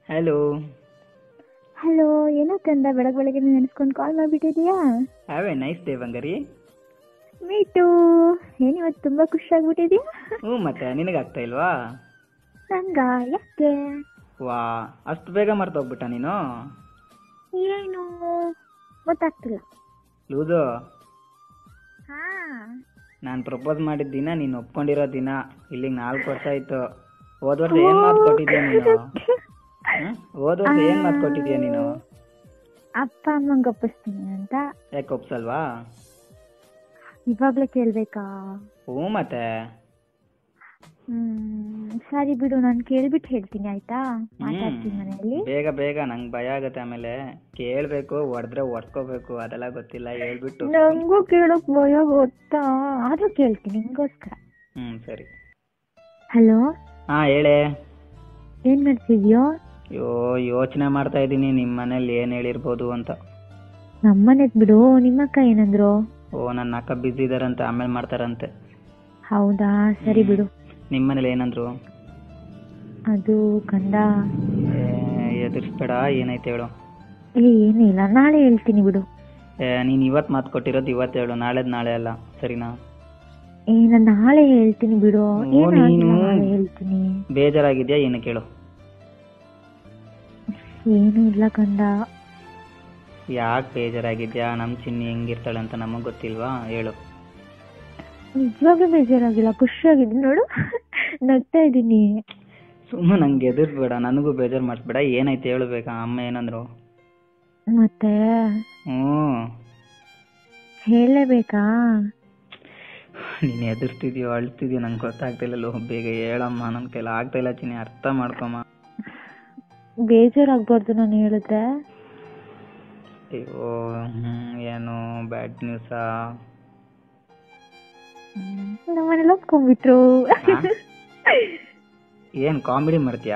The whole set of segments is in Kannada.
ಹಲೋ ಹಲೋ ಏನೋ ಕಂದ ಬೆಳಗ್ಗೆ ಬೆಳಗ್ಗೆ ನೆನೆಸ್ಕೊಂಡು ಕಾಲ್ ಮಾಡಿಬಿಟ್ಟಿದೀಯಾ ಹ್ಯಾವ್ ಎ ನೈಸ್ ಡೇ ಬಂಗಾರಿ ಮೀಟು ಏನು ಇವತ್ತು ತುಂಬ ಖುಷಿಯಾಗ್ಬಿಟ್ಟಿದ್ಯಾ ಹ್ಞೂ ಮತ್ತೆ ನಿನಗಾಗ್ತಾ ಇಲ್ವಾ ನಂಗ ಯಾಕೆ ವಾ ಅಷ್ಟು ಬೇಗ ಮರ್ತೋಗ್ಬಿಟ್ಟ ನೀನು ಏನು ಗೊತ್ತಾಗ್ತಿಲ್ಲ ಲೂಸು ಹಾ ನಾನು ಪ್ರಪೋಸ್ ಮಾಡಿದ ದಿನ ನೀನು ಒಪ್ಕೊಂಡಿರೋ ದಿನ ಇಲ್ಲಿಗೆ ನಾಲ್ಕು ವರ್ಷ ಆಯ್ತು ಹೋದ ವರ್ಷ ಏನು ಮಾತು ಕೊಟ್ಟಿದ್ಯಾ ನೀನು ಹ್ಮ್? ಹೋದ ವರ್ಷ ಏನು ಮಾತು ಕೊಟ್ಟಿದ್ಯಾ ನೀನು ಅಪ್ಪ ಅಮ್ಮಂಗೆ ಒಪ್ಪಿಸ್ತೀನಿ ಅಂತ ಯಾಕೆ ಒಪ್ಸಲ್ವಾ ಇವಾಗಲೇ ಕೇಳ್ಬೇಕಾ ಹ್ಞೂ ಮತ್ತೆ ಹ್ಮ್ ಸರಿ ಬಿಡು ನಾನು ಕೇಳ್ಬಿಟ್ಟು ಹೇಳ್ತೀನಿ ಆಯ್ತಾ ಮಾತಾಡ್ತೀನಿ ಮನೆಯಲ್ಲಿ ಬೇಗ ಬೇಗ ನಂಗೆ ಭಯ ಆಗತ್ತೆ ಆಮೇಲೆ ಕೇಳಬೇಕು ಹೊಡೆದ್ರೆ ಹೊಡ್ಕೋಬೇಕು ಅದೆಲ್ಲ ಗೊತ್ತಿಲ್ಲ ಹೇಳ್ಬಿಟ್ಟು ನಂಗೂ ಕೇಳೋಕ್ ಭಯ ಗೊತ್ತಾ ಆದ್ರೂ ಕೇಳ್ತೀನಿ ನಿಂಗೋಸ್ಕರ ಹ್ಞೂ ಸರಿ ಹಲೋ ಹಾಂ ಹೇಳೇ ಏನ್ ಮಾಡ್ತಿದ್ಯೋ ಅಯ್ಯೋ ಯೋಚನೆ ಮಾಡ್ತಾ ಇದ್ದೀನಿ ನಿಮ್ಮ ಮನೇಲಿ ಏನು ಹೇಳಿರ್ಬೋದು ಅಂತ ನಮ್ಮನೆದ್ ಬಿಡು ನಿಮ್ಮಕ್ಕ ಏನಂದ್ರು ಓ ನನ್ನ ಅಕ್ಕ ಬ್ಯುಸಿ ಇದಾರಂತೆ ಆಮೇಲೆ ಮಾಡ್ತಾರಂತೆ ಹೌದಾ ಸರಿ ಬಿಡು ನಿಮ್ಮ ಮನೇಲಿ ಏನಂದ್ರು ಅದು ಕಂದ ಎದುರಿಸ್ಬೇಡ ಏನೈತೆ ಹೇಳು ಏ ಏನಿಲ್ಲ ನಾಳೆ ಹೇಳ್ತೀನಿ ಬಿಡು ನೀನು ಇವತ್ತು ಮಾತು ಕೊಟ್ಟಿರೋದು ಇವತ್ತು ಹೇಳು ನಾಳೆದ್ ನಾಳೆ ಅಲ್ಲ ಸರಿನಾ ಏ ನಾನು ನಾಳೆ ಹೇಳ್ತೀನಿ ಬಿಡು ಓ, ಏನಾಗಿಲ್ಲ ನೀನು- ನಾಳೆ ಹೇಳ್ತೀನಿ ಬೇಜಾರಾಗಿದ್ಯಾ ಏನು ಕೇಳು ಏನು ಇಲ್ಲ ಕಂದ ಯಾಕೆ ಬೇಜಾರಾಗಿದ್ಯಾ ನಮ್ಮ ಚಿನ್ನಿ ಹೆಂಗಿರ್ತಾಳೆ ಅಂತ ನಮಗೆ ಗೊತ್ತಿಲ್ವಾ ಹೇಳು ನಿಜವಾಗ್ಲೂ ಬೇಜಾರಾಗಿಲ್ಲ ಖುಷಿಯಾಗಿದ್ದೀನಿ ನೋಡು ನಗ್ತಾ ಇದ್ದೀನಿ ಸುಮ್ಮನೆ ನಂಗೆ ಎದುರಿಸ್ಬೇಡ ನನಗೂ ಬೇಜಾರು ಮಾಡಿಸ್ಬೇಡ ಏನೈತೆ ಹೇಳ್ಬೇಕಾ ಅಮ್ಮ ಏನಂದ್ರು ಮತ್ತೆ ಹ್ಞೂ ಹೇಳಲೇಬೇಕಾ ನೀನು ಎದುರ್ತಿದ್ಯೋ ಅಳ್ತಿದ್ಯೋ ನಂಗೆ ಗೊತ್ತಾಗ್ತಿಲ್ಲ ಬೇಗ ಹೇಳಮ್ಮ ನನ್ನ ಕೈಲಿ ಆಗ್ತಾ ಇಲ್ಲ ಚಿನ್ನಿ ಅರ್ಥ ಮಾಡ್ಕೊಮ್ಮ ಬೇಜಾರಾಗ್ಬಾರ್ದು ನಾನು ಹೇಳಿದ್ರೆ ಅಯ್ಯೋ ಹ್ಮ್, ಏನು ಬ್ಯಾಡ್ ನ್ಯೂಸಾ ನಮ್ಮನೆಲ್ಲ ಒಪ್ಕೊಂಡ್ಬಿಟ್ರು ಏನು ಕಾಮಿಡಿ ಮಾಡ್ತೀಯಾ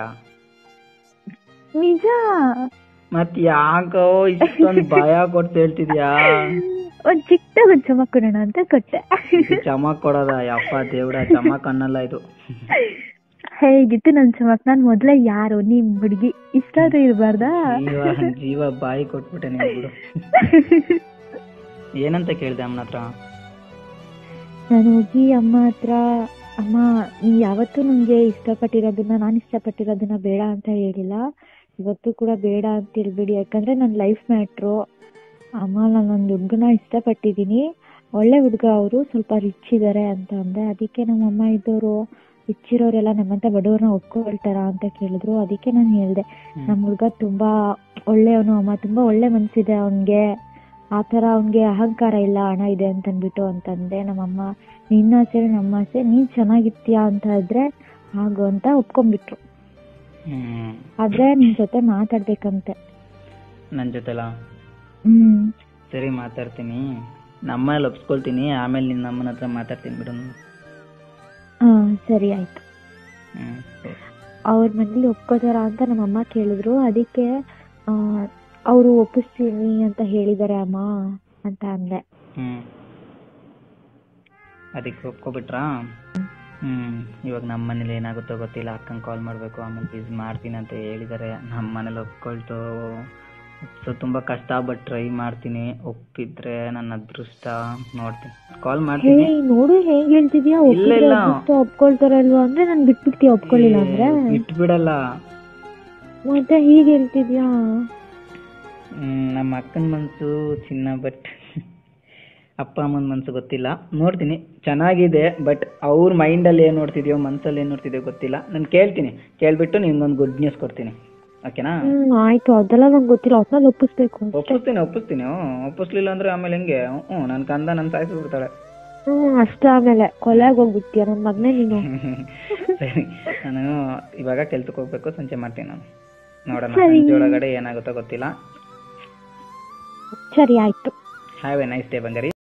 ನಿಜ ಮತ್ ಯಾಕೋ ಇಷ್ಟೊಂದು ಭಯ ಕೊಡ್ತು ಹೇಳ್ತಿದ್ಯಾ ಒಂದ್ ಚಿಕ್ಕ ಒಂದ್ ಚಮಕ್ ಕೊಡೋಣ ಅಂತ ಕೊಟ್ಟೆ ಚಮಕ್ ಕೊಡೋದ ಯಪ್ಪ ದೇವ್ಡ ಚಮಕ್ ಅನ್ನಲ್ಲ ಇದು ಹೇಗಿತ್ತು ನನ್ ಚಮಕ್ ನಾನ್ ಮೊದ್ಲೇ ಯಾರು ನಿಮ್ ಹುಡ್ಗಿ ಇಷ್ಟ ಆದ್ರೂ ಇರ್ಬಾರ್ದಾ ಜೀವ ಜೀವ ಬಾಯಿ ಕೊಟ್ಬಿಟ್ಟೆ ನೀನು ಬಿಡು ಏನಂತ ಕೇಳ್ದೆ ಅಮ್ಮನ ಹತ್ರ ನಾನು ಹೋಗಿ ಅಮ್ಮ ಹತ್ರ ಅಮ್ಮ ನೀವ್ ಯಾವತ್ತೂ ನಂಗೆ ಇಷ್ಟಪಟ್ಟಿರೋದನ್ನ ನಾನು ಇಷ್ಟಪಟ್ಟಿರೋದನ್ನ ಬೇಡ ಅಂತ ಹೇಳಿಲ್ಲ ಇವತ್ತು ಕೂಡ ಬೇಡ ಅಂತ ಹೇಳ್ಬೇಡಿ ಯಾಕಂದ್ರೆ ನನ್ನ ಲೈಫ್ ಮ್ಯಾಟ್ರು ಅಮ್ಮ ನಾನು ಒಂದು ಹುಡ್ಗನ ಇಷ್ಟಪಟ್ಟಿದ್ದೀನಿ ಒಳ್ಳೆ ಹುಡುಗ ಅವರು ಸ್ವಲ್ಪ ರಿಚ್ ಇದ್ದಾರೆ ಅಂತ ಅಂದೆ ಅದಕ್ಕೆ ನಮ್ಮಮ್ಮ ಇದ್ದವರು ರಿಚ್ ಇರೋರೆಲ್ಲ ನಮ್ಮಂತ ಬಡವ್ರನ್ನ ಒಪ್ಕೊಳ್ತಾರ ಅಂತ ಕೇಳಿದ್ರು ಅದಕ್ಕೆ ನಾನು ಹೇಳ್ದೆ ನಮ್ಮ ಹುಡುಗ ತುಂಬಾ ಒಳ್ಳೆಯವನು ಅಮ್ಮ ತುಂಬಾ ಒಳ್ಳೆ ಮನ್ಸಿದೆ ಅವನ್ಗೆ ಆ ಥರ ಅವನಿಗೆ ಅಹಂಕಾರ ಇಲ್ಲ ಹಣ ಇದೆ ಅಂತ ಅಂದ್ಬಿಟ್ಟು ಅಂತಂದೆ ನಮ್ಮಮ್ಮ ನಿನ್ನ ಆಸೆ ನಮ್ಮ ಆಸೆ ನೀನ್ ಚೆನ್ನಾಗಿರ್ತೀಯ ಅಂತ ಇದ್ರೆ ಆಗು ಅಂತ ಒಪ್ಕೊಂಡ್ಬಿಟ್ರು ಹ್ಮ್ ಆದ್ರೆ ನಿನ್ ಜೊತೆ ಮಾತಾಡ್ಬೇಕಂತೆ ನನ್ನ ಜೊತೆಲ ಹ್ಮ್ ಸರಿ ಮಾತಾಡ್ತೀನಿ ನಮ್ಮಲ್ಲಿ ಒಪ್ಸ್ಕೊಳ್ತೀನಿ ಆಮೇಲೆ ನಿನ್ನ ಅಮ್ಮನ ಹತ್ರ ಮಾತಾಡ್ತೀನಿ ಬಿಡು ನಾನು. ಹಾ ಸರಿ ಆಯ್ತು ಹ್ಮ್ ಅವ್ರ ಮನೇಲಿ ಒಪ್ಕೋತಾರ ಅಂತ ನಮ್ಮಮ್ಮ ಕೇಳಿದ್ರು ಅದಕ್ಕೆ ಆ ಅವರು ಒಪ್ಪಿಸ್ತೀನಿ ಅಂತ ಹೇಳಿದಾರೆ ಅಮ್ಮ ಅಂತ ಅಂದೆ ಹ್ಮ್ ಅದಕ್ಕೆ ಒಪ್ಕೊಬಿಟ್ರಾ ಹ್ಮ್ ಇವಾಗ ನಮ್ಮ ಮನೇಲಿ ಏನಾಗುತ್ತೋ ಗೊತ್ತಿಲ್ಲ ಅಕ್ಕಂಗೆ ಕಾಲ್ ಮಾಡಬೇಕು ಆಮೇಲೆ ಬಿಸ್ ಮಾಡ್ತೀನಿ ಅಂತ ಹೇಳಿದ್ದಾರೆ ನಮ್ಮ ಮನೇಲಿ ಒಪ್ಕೊಳ್ತು ಸೊ ತುಂಬಾ ಕಷ್ಟ ಬಟ್ ಟ್ರೈ ಮಾಡ್ತೀನಿ ಒಪ್ಪಿದ್ರೆ ನನ್ನ ಅದೃಷ್ಟ ನೋಡ್ತೀನಿ ಕಾಲ್ ಹೇ ಮಾಡ್ತೀನಿ ನೋಡು ಹೇಗ್ ಹೇಳ್ತಿದ್ಯಾ ಇಲ್ಲ, ಒಪ್ಪಿದ್ರೆ ಇಲ್ಲ. ಅದೃಷ್ಟ ಒಪ್ಕೊಳ್ತಾರಲ್ವಾ ಅಂದ್ರೆ ನಾನ್ ಬಿಟ್ಬಿಡ್ತೀಯ ಒಪ್ಕೊಳ್ಳಿಲ್ಲ ಅಂದ್ರೆ ಬಿಟ್ಬಿಡಲ್ಲ ಮತ್ತೆ ಹೀಗ್ ಹೇಳ್ತಿದ್ಯಾ ಹ್ಮ್, ನಮ್ಮ ಅಕ್ಕನ ಮನ್ಸು ಚಿನ್ನ ಬಟ್ ಅಪ್ಪ ಅಮ್ಮನ ಮನ್ಸು ಗೊತ್ತಿಲ್ಲ ನೋಡ್ತೀನಿ ಚೆನ್ನಾಗಿದೆ ಬಟ್ ಅವ್ರ ಮೈಂಡಲ್ಲಿ ಏನು ನೋಡ್ತಿದ್ಯೋ ಮನ್ಸಲ್ಲಿ ಏನು ನೋಡ್ತಿದ್ಯೋ ಗೊತ್ತಿಲ್ಲ ನಾನು ಕೇಳ್ತೀನಿ ಕೇಳ್ಬಿಟ್ಟು ನಿಮ್ಗೊಂದು ಗುಡ್ ನ್ಯೂಸ್ ಕೊಡ್ತೀನಿ ಓಕೆನಾ ಹ್ಮ್ ಆಯ್ತು ಅದೆಲ್ಲ ನಂಗೆ ಗೊತ್ತಿಲ್ಲ ಒಟ್ನಲ್ಲಿ ಒಪ್ಪಿಸ್ಬೇಕು ಅಷ್ಟೇ ಒಪ್ಪಿಸ್ತೀನಿ ಒಪ್ಪಿಸ್ತೀನಿ ಹ್ಞೂ ಒಪ್ಪಿಸ್ಲಿಲ್ಲ ಅಂದ್ರೆ ಆಮೇಲೆ ಹೆಂಗೆ ಹ್ಞೂ ನನ್ನ ಕಂದ ನನ್ನ ಸಾಯಿಸ್ಬಿಡ್ತಾಳೆ ಹ್ಮ್ ಅಷ್ಟೇ ಆಮೇಲೆ ಕೊಲೆಗೆ ಹೋಗ್ಬಿಡ್ತೀಯ ನನ್ ಮಗ್ನೇ ನೀನು ಸರಿ ನಾನು ಇವಾಗ ಕೆಲ್ಸಕ್ಕೆ ಹೋಗ್ಬೇಕು ಸಂಜೆ ಮಾಡ್ತೀನಿ ನಾನು ನೋಡೋಣ ಸರಿ. ಸಂಜೆ ಒಳಗಡೆ ಏನಾಗುತ್ತೋ ಗೊತ್ತಿಲ್ಲ ಸರಿ ಆಯ್ತು ಹ್ಯಾವ್ ಎ ನೈಸ್ ಡೇ ಬಂಗಾರಿ